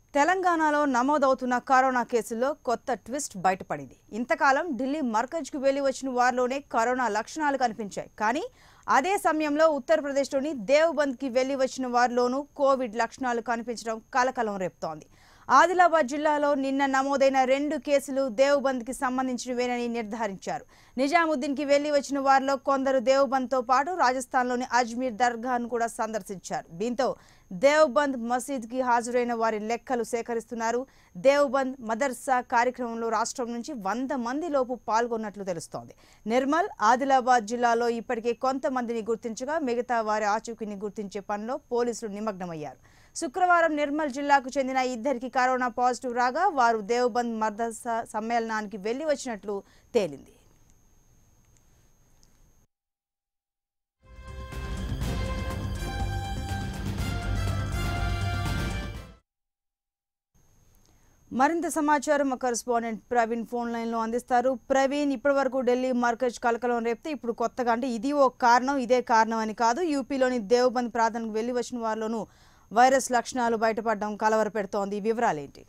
తెలంగాణలో నమోదవుతున్న కరోనా కేసుల్లో కొత్త ట్విస్ట్ బయటపడింది ఇంతకాలం ఢిల్లీ మర్కజ్కు వెళ్లి వచ్చిన వారిలోనే కరోనా లక్షణాలు కనిపించాయి కానీ అదే సమయంలో ఉత్తరప్రదేశ్లోని దేవ్బంద్కి వెళ్లి వచ్చిన వారిలోనూ కోవిడ్ లక్షణాలు కనిపించడం కలకలం రేపుతోంది ఆదిలాబాద్ జిల్లాలో నిన్న నమోదైన రెండు కేసులు దేవ్బంద్కి సంబంధించినవేనని నిర్ధారించారు నిజాముద్దీన్కి వెళ్లి వచ్చిన వారిలో కొందరు దేవ్బంద్తో పాటు రాజస్థాన్లోని అజ్మీర్ దర్గాను కూడా సందర్శించారు దీంతో దేవ్బంద్ మసీద్కి హాజరైన వారి లెక్కలు సేకరిస్తున్నారు దేవ్బంద్ మదర్సా కార్యక్రమంలో రాష్ట్రం నుంచి వంద మంది లోపు పాల్గొన్నట్లు తెలుస్తోంది నిర్మల్ ఆదిలాబాద్ జిల్లాలో ఇప్పటికే కొంతమందిని గుర్తించగా మిగతా వారి ఆచూకీని గుర్తించే పనిలో పోలీసులు నిమగ్నమయ్యారు శుక్రవారం నిర్మల్ జిల్లాకు చెందిన ఇద్దరికి కరోనా పాజిటివ్ రాగా వారు దేవ్బంద్ మదర్సా సమ్మేళనానికి వెళ్లి వచ్చినట్లు తేలింది మరింత సమాచారం మా కరెస్పాండెంట్ ప్రవీణ్ ఫోన్ లైన్లో అందిస్తారు ప్రవీణ్ ఇప్పటివరకు ఢిల్లీ మార్కజ్ కలకలం రేపితే ఇప్పుడు కొత్తగా అంటే ఇది ఒక కారణం ఇదే కారణం అని కాదు యూపీలోని దేవబంద్ ప్రార్థనకు వెళ్లి వచ్చిన వారిలోనూ వైరస్ లక్షణాలు బయటపడడం కలవర పెడుతోంది ఈ వివరాలు ఏంటి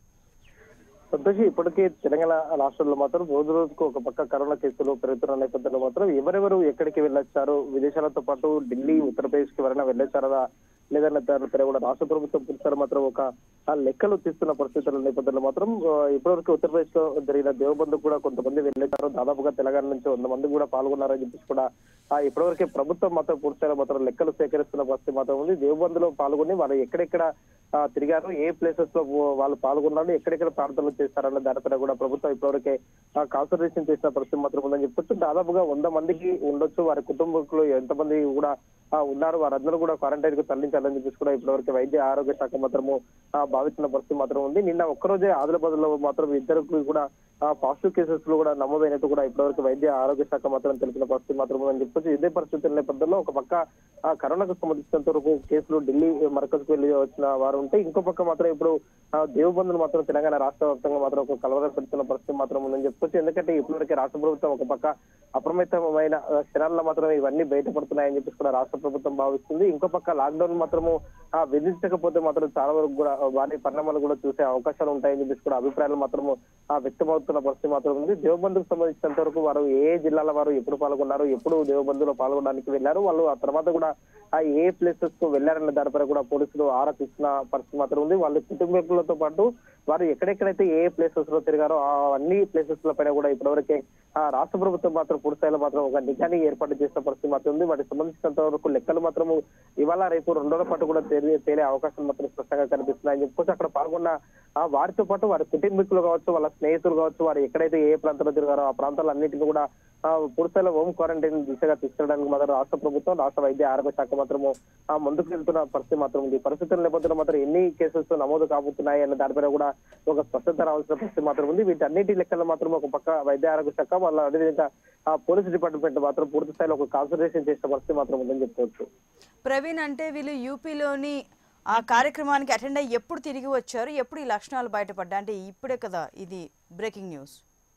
సంతోషి ఇప్పటికే తెలంగాణ రాష్ట్రంలో మాత్రం రోజు రోజుకు ఒక పక్క కరోనా కేసులు పెరుగుతున్న నేపథ్యంలో మాత్రం ఎవరెవరు ఎక్కడికి వెళ్ళొచ్చారు విదేశాలతో పాటు ఢిల్లీ ఉత్తరప్రదేశ్ కి ఎవరైనా వెళ్ళొచ్చారా లేదన్న దానిపై కూడా రాష్ట్ర ప్రభుత్వం పురుషాలు మాత్రం ఒక ఆ లెక్కలు తీస్తున్న పరిస్థితుల నేపథ్యంలో మాత్రం ఆ, ఇప్పటివరకు ఉత్తరప్రదేశ్ లో జరిగిన దేవబంధు కూడా కొంతమంది వెళ్ళారు దాదాపుగా తెలంగాణ నుంచి వంద మంది కూడా పాల్గొన్నారని చెప్పేసి కూడా ఆ ఇప్పటివరకే ప్రభుత్వం మాత్రం పూర్తిగా మాత్రం లెక్కలు సేకరిస్తున్న పరిస్థితి మాత్రం ఉంది దేవబంధులో పాల్గొని వాళ్ళు ఎక్కడెక్కడ ఆ, తిరిగారు ఏ ప్లేసెస్ లో వాళ్ళు పాల్గొన్నారు ఎక్కడెక్కడ ప్రార్థనలు చేస్తారన్న దానిపైన కూడా ప్రభుత్వం ఇప్పటివరకే కాన్సన్ట్రేషన్ చేసిన పరిస్థితి మాత్రం ఉందని చెప్పొచ్చు దాదాపుగా వంద మందికి ఉండొచ్చు వారి కుటుంబకులు ఎంతమంది కూడా ఆ, ఉన్నారు వారందరూ కూడా క్వారంటైన్ కు తరలించాలని చెప్పేసి కూడా ఇప్పటివరకు వైద్య ఆరోగ్య శాఖ మాత్రము ఆ, భావిస్తున్న పరిస్థితి మాత్రం ఉంది నిన్న ఒక్కరోజే ఆదిలాబాద్ లో మాత్రం ఇద్దరికి కూడా పాజిటివ్ కేసెస్ లో కూడా నమోదైనట్టు కూడా ఇప్పటివరకు వైద్య ఆరోగ్య శాఖ మాత్రం తెలిపిన పరిస్థితి మాత్రం ఉందని చెప్పొచ్చు ఇదే పరిస్థితుల నేపథ్యంలో ఒక పక్క ఆ కరోనాకు సంబంధించినంత వరకు కేసులు ఢిల్లీ మరకజ్కు వెళ్లి వచ్చిన వారు ఉంటే ఇంకో పక్క మాత్రం ఇప్పుడు ఆ, దేవబంధులు మాత్రం తెలంగాణ రాష్ట్ర వ్యాప్తంగా మాత్రం ఒక కలవరం పెడుతున్న పరిస్థితి మాత్రం ఉందని చెప్పొచ్చు ఎందుకంటే ఇప్పటివరకు రాష్ట్ర ప్రభుత్వం ఒక పక్క అప్రమత్తమైన ఆ, క్షణాల్లో మాత్రమే ఇవన్నీ బయటపడుతున్నాయని చెప్పేసి కూడా రాష్ట్ర ప్రభుత్వం భావిస్తుంది ఇంకో పక్క లాక్డౌన్ మాత్రము ఆ, విధించకపోతే మాత్రం చాలా వరకు కూడా వారి పరిణామాలు కూడా చూసే అవకాశాలు ఉంటాయని చెప్పేసి కూడా అభిప్రాయాలు మాత్రము ఆ, వ్యక్తమవుతున్న పరిస్థితి మాత్రం ఉంది దేవబంధుకు సంబంధించినంత వరకు వారు ఏ జిల్లాల వారు ఎప్పుడు పాల్గొన్నారు ఎప్పుడు దేవబంధులో పాల్గొనడానికి వెళ్ళారు వాళ్ళు ఆ తర్వాత కూడా ఆ ఏ ప్లేసెస్ కు వెళ్ళారన్న దానిపై కూడా పోలీసులు ఆరా తీస్తున్న పరిస్థితి మాత్రం ఉంది వాళ్ళ కుటుంబీకులతో పాటు వారు ఎక్కడెక్కడైతే ఏ ప్లేసెస్ లో తిరిగారో ఆ అన్ని ప్లేసెస్ పైన కూడా ఇప్పటివరకే ఆ రాష్ట్ర ప్రభుత్వం మాత్రం పూర్తి స్థాయిలో మాత్రం ఒక నిఘాని ఏర్పాటు చేసిన పరిస్థితి మాత్రం ఉంది వాటికి సంబంధించినంత వరకు లెక్కలు మాత్రము ఇవాళ రేపు రెండు రోజుల పాటు కూడా తేలి తేలే అవకాశం మాత్రం స్పష్టంగా కనిపిస్తున్నాయని చెప్పుకోవచ్చు అక్కడ పాల్గొన్న ఆ వారితో పాటు వారి కుటుంబీకులు కావచ్చు వాళ్ళ స్నేహితులు కావచ్చు వారు ఎక్కడైతే ఏ ప్రాంతంలో తిరిగారో ఆ ప్రాంతాలన్నింటినీ కూడా ఆ, పూర్తిస్థాయిలో హోమ్ క్వారంటైన్ దిశగా తీసుకెళ్ళడానికి మాత్రం రాష్ట్ర ప్రభుత్వం రాష్ట్ర వైద్య ఆరోగ్య శాఖ మాత్రము ఆ, ముందుకు వెళ్తున్న పరిస్థితి మాత్రం ఉంది పరిస్థితుల నేపథ్యంలో మాత్రం ఎన్ని కేసెస్ నమోదు కాబోతున్నాయి అన్న దానిపైన కూడా ఒక స్పష్టత రావాల్సిన పరిస్థితి మాత్రం ఉంది వీటన్నిటి లెక్కల్లో మాత్రం ఒక పక్క వైద్య ఆరోగ్య శాఖ వాళ్ళ అదేవిధంగా ఆ పోలీస్ డిపార్ట్మెంట్ మాత్రం పూర్తి స్థాయిలో ఒక కాన్సన్ట్రేషన్ చేసిన పరిస్థితి మాత్రం ఉందని చెప్పుకోవచ్చు ప్రవీణ్ అంటే వీళ్ళు యూపీలోని ఆ కార్యక్రమానికి అటెండ్ అయ్యి ఎప్పుడు తిరిగి వచ్చారు ఎప్పుడు ఈ లక్షణాలు బయటపడ్డాయి అంటే ఇప్పుడే కదా ఇది బ్రేకింగ్ న్యూస్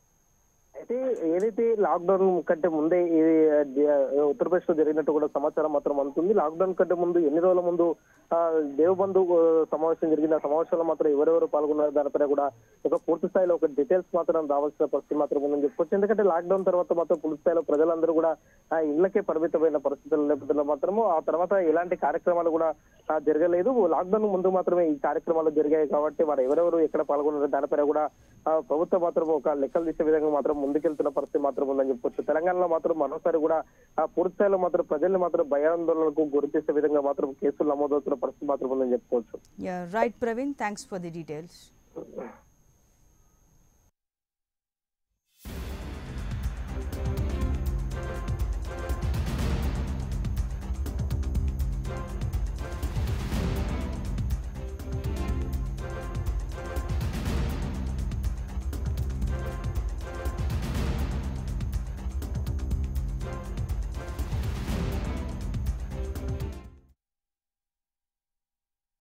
అయితే ఏదైతే లాక్డౌన్ కంటే ముందే ఇది ఉత్తరప్రదేశ్ లో జరిగినట్టు కూడా సమాచారం మాత్రం అందుతుంది లాక్డౌన్ కంటే ముందు ఎన్ని రోజుల ముందు ఆ, దేవబంధు ఆ, సమావేశం జరిగిన సమావేశంలో మాత్రం ఎవరెవరు పాల్గొన్నారు దానిపైన కూడా ఒక పూర్తి స్థాయిలో ఒక డీటెయిల్స్ మాత్రం రావాల్సిన పరిస్థితి మాత్రం ఉందని చెప్పుకోవచ్చు ఎందుకంటే లాక్డౌన్ తర్వాత మాత్రం పూర్తి స్థాయిలో ప్రజలందరూ కూడా ఆ ఇళ్లకే పరిమితమైన పరిస్థితుల నేపథ్యంలో మాత్రము ఆ తర్వాత ఎలాంటి కార్యక్రమాలు కూడా ఆ, జరగలేదు లాక్డౌన్ ముందు మాత్రమే ఈ కార్యక్రమాలు జరిగాయి కాబట్టి వారు ఎవరెవరు ఎక్కడ పాల్గొన్నారు దానిపైన కూడా ఆ, ప్రభుత్వం మాత్రం ఒక లెక్కలు తీసే విధంగా మాత్రం ముందుకెళ్తున్న పరిస్థితి మాత్రం ఉందని చెప్పొచ్చు తెలంగాణలో మాత్రం మరోసారి కూడా ఆ పూర్తి స్థాయిలో మాత్రం ప్రజల్ని మాత్రం భయాందోళనకు గురి చేసే విధంగా మాత్రం కేసులు నమోదవుతున్న పరిస్థితి మాత్రం ఉందని చెప్పుకోవచ్చు right Praveen thanks for the details